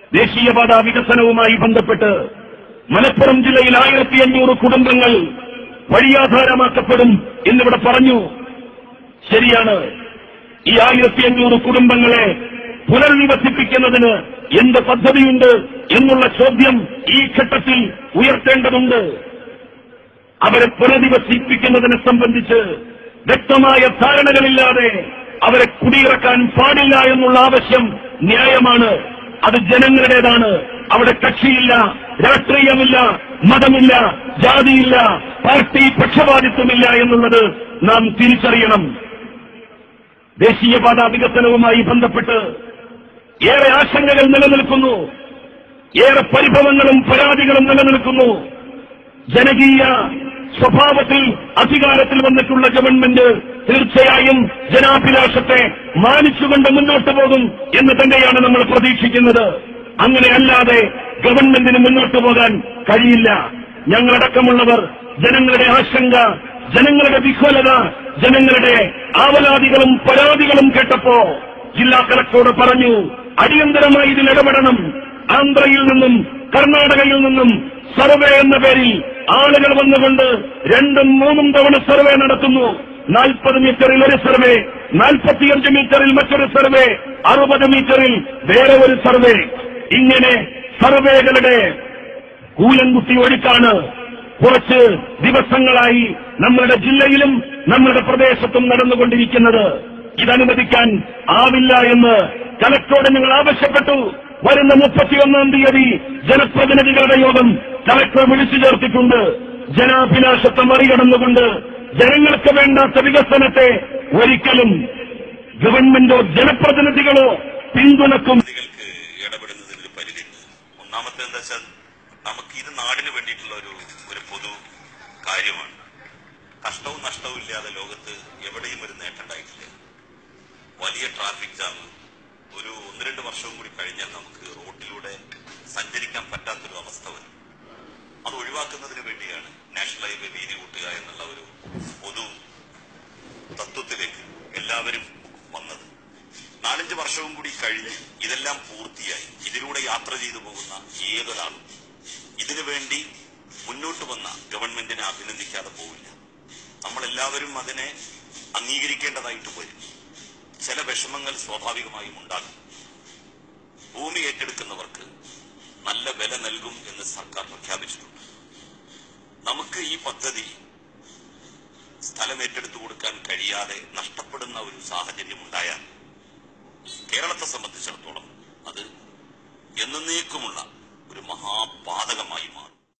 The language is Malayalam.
ദേശീയപാത വികസനവുമായി ബന്ധപ്പെട്ട് മലപ്പുറം ജില്ലയിൽ ആയിരത്തി അഞ്ഞൂറ് കുടുംബങ്ങൾ വഴിയാധാരമാക്കപ്പെടും എന്നിവിടെ പറഞ്ഞു ശരിയാണ് ഈ ആയിരത്തി അഞ്ഞൂറ് കുടുംബങ്ങളെ പുനർനിവസിപ്പിക്കുന്നതിന് എന്ത് പദ്ധതിയുണ്ട് എന്നുള്ള ചോദ്യം ഈ ഘട്ടത്തിൽ ഉയർത്തേണ്ടതുണ്ട് അവരെ പുനരധിവസിപ്പിക്കുന്നതിനെ സംബന്ധിച്ച് വ്യക്തമായ ധാരണകളില്ലാതെ അവരെ കുടിയിറക്കാൻ പാടില്ല എന്നുള്ള ആവശ്യം ന്യായമാണ് അത് ജനങ്ങളുടേതാണ് അവിടെ കക്ഷിയില്ല രാഷ്ട്രീയമില്ല മതമില്ല ജാതിയില്ല പാർട്ടി പക്ഷപാതിത്വമില്ല എന്നുള്ളത് നാം തിരിച്ചറിയണം ദേശീയപാത വികസനവുമായി ബന്ധപ്പെട്ട് ഏറെ ആശങ്കകൾ നിലനിൽക്കുന്നു ഏറെ പരിഭവങ്ങളും പരാതികളും നിലനിൽക്കുന്നു ജനകീയ സ്വഭാവത്തിൽ അധികാരത്തിൽ വന്നിട്ടുള്ള ഗവൺമെന്റ് തീർച്ചയായും ജനാഭിലാഷത്തെ മാനിച്ചുകൊണ്ട് മുന്നോട്ട് പോകും എന്ന് തന്നെയാണ് നമ്മൾ പ്രതീക്ഷിക്കുന്നത് അങ്ങനെയല്ലാതെ ഗവൺമെന്റിന് മുന്നോട്ട് പോകാൻ കഴിയില്ല ഞങ്ങളടക്കമുള്ളവർ ജനങ്ങളുടെ ആശങ്ക ജനങ്ങളുടെ വിഹ്വലത ജനങ്ങളുടെ ആവലാതികളും പരാതികളും കേട്ടപ്പോ ജില്ലാ കളക്ടറോട് പറഞ്ഞു അടിയന്തരമായി ഇതിൽ ഇടപെടണം ആന്ധ്രയിൽ നിന്നും കർണാടകയിൽ നിന്നും സർവേ എന്ന പേരിൽ ആളുകൾ വന്നുകൊണ്ട് രണ്ടും മൂന്നും തവണ സർവേ നടത്തുന്നു നാൽപ്പത് മീറ്ററിൽ ഒരു സർവേ നാൽപ്പത്തിയഞ്ച് മീറ്ററിൽ മറ്റൊരു സർവേ അറുപത് മീറ്ററിൽ വേറെ ഒരു സർവേ ഇങ്ങനെ സർവേകളുടെ കൂലൻകുത്തി ഒഴുക്കാണ് കുറച്ച് ദിവസങ്ങളായി നമ്മളുടെ ജില്ലയിലും നമ്മളുടെ പ്രദേശത്തും നടന്നുകൊണ്ടിരിക്കുന്നത് ഇതനുവദിക്കാൻ ആവില്ല എന്ന് കലക്ടറോട് ഞങ്ങൾ ആവശ്യപ്പെട്ടു വരുന്ന മുപ്പത്തിയൊന്നാം തീയതി ജനപ്രതിനിധികളുടെ യോഗം കലക്ടർ വിളിച്ചു ചേർത്തിട്ടുണ്ട് ജനാഭിലാഷത്തെ മറികടന്നുകൊണ്ട് ജനങ്ങൾക്ക് വേണ്ടാത്ത വികസനത്തെ ഒരിക്കലും ഗവൺമെന്റോ ജനപ്രതിനിധികളോ പിന്തുണക്കും പ്രതികൾക്ക് ഇടപെടുന്നതിന് ഒരു പരിധിയുണ്ട് ഒന്നാമത്തെ എന്താ വെച്ചാൽ നമുക്ക് ഇത് നാടിന് വേണ്ടിയിട്ടുള്ള ഒരു ഒരു പൊതു കാര്യമാണ് കഷ്ടവും നഷ്ടവും ഇല്ലാതെ ലോകത്ത് എവിടെയും ഒരു നേട്ടം ഉണ്ടായിട്ടില്ല വലിയ ട്രാഫിക് ജാം ഒരു ഒന്ന് രണ്ട് വർഷവും കൂടി കഴിഞ്ഞാൽ നമുക്ക് റോട്ടിലൂടെ സഞ്ചരിക്കാൻ പറ്റാത്തൊരു അവസ്ഥ വരും അത് ഒഴിവാക്കുന്നതിന് വേണ്ടിയാണ് നാഷണൽ ഹൈവേ വീതി കൂട്ടുക എന്നുള്ള ഒരു പൊതു തത്വത്തിലേക്ക് എല്ലാവരും വന്നത് നാലഞ്ച് വർഷവും കൂടി കഴിഞ്ഞ് ഇതെല്ലാം പൂർത്തിയായി ഇതിലൂടെ യാത്ര ചെയ്തു പോകുന്ന ഏതൊരാളും ഇതിനു വേണ്ടി മുന്നോട്ട് വന്ന ഗവൺമെന്റിനെ അഭിനന്ദിക്കാതെ പോവില്ല നമ്മളെല്ലാവരും അതിനെ അംഗീകരിക്കേണ്ടതായിട്ട് വരും ചില വിഷമങ്ങൾ സ്വാഭാവികമായും ഉണ്ടാകും ഭൂമി ഏറ്റെടുക്കുന്നവർക്ക് നല്ല വില നൽകും എന്ന് സർക്കാർ പ്രഖ്യാപിച്ചിട്ടുണ്ട് നമുക്ക് ഈ പദ്ധതി സ്ഥലം ഏറ്റെടുത്തു കൊടുക്കാൻ കഴിയാതെ നഷ്ടപ്പെടുന്ന ഒരു സാഹചര്യം ഉണ്ടായാൽ കേരളത്തെ സംബന്ധിച്ചിടത്തോളം അത് എന്നേക്കുമുള്ള ഒരു മഹാപാ